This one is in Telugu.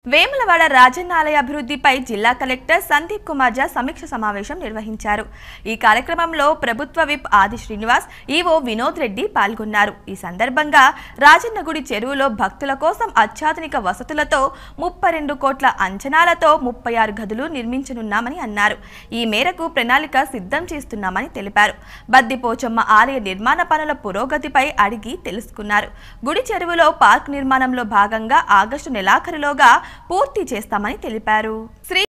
వేములవాడ రాజన్నాలయ అభివృద్ధిపై జిల్లా కలెక్టర్ సందీప్ కుమార్ జా సమీక్ష సమావేశం నిర్వహించారు ఈ కార్యక్రమంలో ప్రభుత్వ విప్ ఆది శ్రీనివాస్ ఈవో వినోద్ రెడ్డి పాల్గొన్నారు ఈ సందర్భంగా రాజన్నగుడి చెరువులో భక్తుల కోసం అత్యాధునిక వసతులతో ముప్పై రెండు కోట్ల అంచనాలతో ముప్పై ఆరు గదులు నిర్మించనున్నామని అన్నారు ఈ మేరకు ప్రణాళిక సిద్ధం చేస్తున్నామని తెలిపారు బద్దిపోచమ్మ ఆలయ నిర్మాణ పనుల పురోగతిపై అడిగి తెలుసుకున్నారు గుడి చెరువులో పార్క్ నిర్మాణంలో భాగంగా ఆగస్టు నెలాఖరులోగా పూర్తి చేస్తామని తెలిపారు శ్రీ